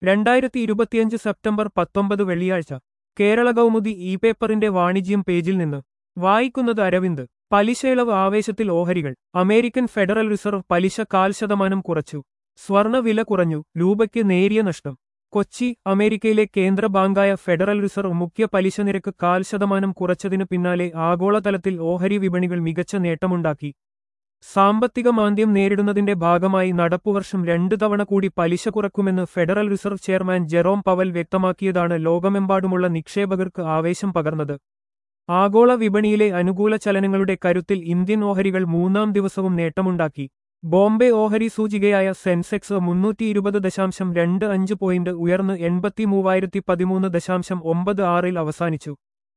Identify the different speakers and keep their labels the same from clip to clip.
Speaker 1: രണ്ടായിരത്തി ഇരുപത്തിയഞ്ച് സെപ്റ്റംബർ പത്തൊമ്പത് വെള്ളിയാഴ്ച കേരള കൗമുദി ഇ പേപ്പറിന്റെ വാണിജ്യം പേജിൽ നിന്ന് വായിക്കുന്നത് അരവിന്ദ് പലിശയിളവ് ആവേശത്തിൽ ഓഹരികൾ അമേരിക്കൻ ഫെഡറൽ റിസർവ് പലിശ കാൽ ശതമാനം കുറച്ചു സ്വർണ വില കുറഞ്ഞു രൂപയ്ക്ക് നേരിയ നഷ്ടം കൊച്ചി അമേരിക്കയിലെ കേന്ദ്ര ബാങ്കായ ഫെഡറൽ റിസർവ് മുഖ്യ പലിശ നിരക്ക് കാൽ ശതമാനം കുറച്ചതിനു പിന്നാലെ ആഗോളതലത്തിൽ ഓഹരി വിപണികൾ മികച്ച നേട്ടമുണ്ടാക്കി സാമ്പത്തിക മാന്ദ്യം നേരിടുന്നതിന്റെ ഭാഗമായി നടപ്പുവർഷം രണ്ടു തവണ കൂടി പലിശ കുറക്കുമെന്ന് Federal Reserve chairman Jerome Powell വ്യക്തമാക്കിയതാണ് ലോകമെമ്പാടുമുള്ള നിക്ഷേപകർക്ക് ആവേശം പകർന്നത് ആഗോള വിപണിയിലെ അനുകൂല ചലനങ്ങളുടെ കരുത്തിൽ ഇന്ത്യൻ ഓഹരികൾ മൂന്നാം ദിവസവും നേട്ടമുണ്ടാക്കി ബോംബെ ഓഹരി സൂചികയായ സെൻസെക്സ് മുന്നൂറ്റി ഇരുപത് ദശാംശം രണ്ട് അഞ്ച് പോയിന്റ് ഉയർന്ന് എൺപത്തി മൂവായിരത്തി പതിമൂന്ന് ദശാംശം ഒമ്പത് ആറിൽ അവസാനിച്ചു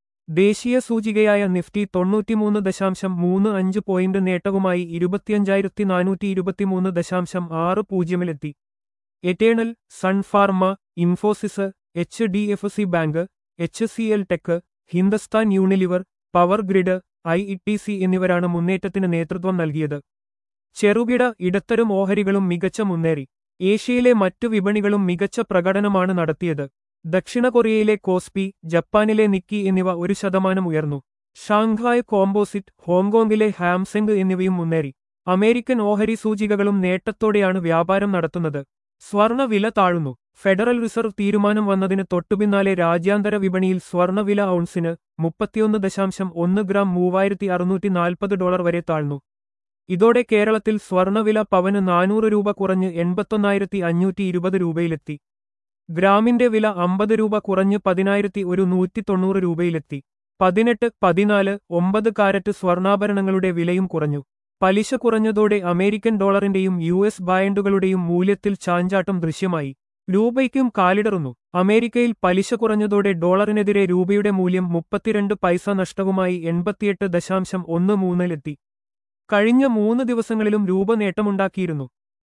Speaker 1: ദേശീയ സൂചികയായ നിഫ്റ്റി തൊണ്ണൂറ്റിമൂന്ന് ദശാംശം മൂന്ന് അഞ്ച് പോയിന്റ് നേട്ടവുമായി ഇരുപത്തിയഞ്ചായിരത്തി നാനൂറ്റി ഇരുപത്തിമൂന്ന് ദശാംശം ആറ് പൂജ്യമിലെത്തി Eternal Sun Pharma Infosys H D F C bank H C L tech Hindustan Unilever Power Grid I E T C എന്നിവരാണ് മുന്നേറ്റത്തിന് നേതൃത്വം നൽകിയത് ചെറുകിട ഇടത്തരം ഓഹരികളും മികച്ച മുന്നേറി ഏഷ്യയിലെ മറ്റു വിപണികളും മികച്ച പ്രകടനമാണ് നടത്തിയത് ദക്ഷിണ കൊറിയയിലെ കോസ്പി ജപ്പാനിലെ നിക്കി എന്നിവ ഒരു ശതമാനം ഉയർന്നു ഷാങ്ഹായ് കോമ്പോസിറ്റ് ഹോങ്കോങ്ങിലെ ഹാംസെങ് എന്നിവയും മുന്നേറി അമേരിക്കൻ ഓഹരി സൂചികകളും നേട്ടത്തോടെയാണ് വ്യാപാരം നടത്തുന്നത് സ്വർണ വില താഴുന്നു ഫെഡറൽ റിസർവ് തീരുമാനം വന്നതിന് തൊട്ടുപിന്നാലെ രാജ്യാന്തര വിപണിയിൽ സ്വർണവില ഔൺസിന് മുപ്പത്തിയൊന്ന് ദശാംശം ഒന്ന് ഗ്രാം മൂവായിരത്തി അറുന്നൂറ്റി നാൽപ്പത് ഡോളർ വരെ താഴ്ന്നു ഇതോടെ കേരളത്തിൽ സ്വർണവില പവന് നാനൂറ് രൂപ കുറഞ്ഞ് എൺപത്തൊന്നായിരത്തി അഞ്ഞൂറ്റി ഇരുപത് രൂപയിലെത്തി ഗ്രാമിന്റെ വില അമ്പത് രൂപ കുറഞ്ഞ് പതിനായിരത്തി ഒരു നൂറ്റി തൊണ്ണൂറ് രൂപയിലെത്തി പതിനെട്ട് പതിനാല് ഒമ്പത് കാരറ്റ് സ്വർണ്ണാഭരണങ്ങളുടെ വിലയും കുറഞ്ഞു പലിശ കുറഞ്ഞതോടെ അമേരിക്കൻ ഡോളറിന്റെയും യു എസ് ബായൻഡുകളുടെയും മൂല്യത്തിൽ ചാഞ്ചാട്ടം ദൃശ്യമായി രൂപയ്ക്കും കാലിടറുന്നു അമേരിക്കയിൽ പലിശ കുറഞ്ഞതോടെ ഡോളറിനെതിരെ രൂപയുടെ മൂല്യം മുപ്പത്തിരണ്ട് പൈസ നഷ്ടവുമായി എൺപത്തിയെട്ട് ദശാംശം ഒന്ന് മൂന്നിലെത്തി കഴിഞ്ഞ മൂന്ന് ദിവസങ്ങളിലും രൂപ നേട്ടമുണ്ടാക്കിയിരുന്നു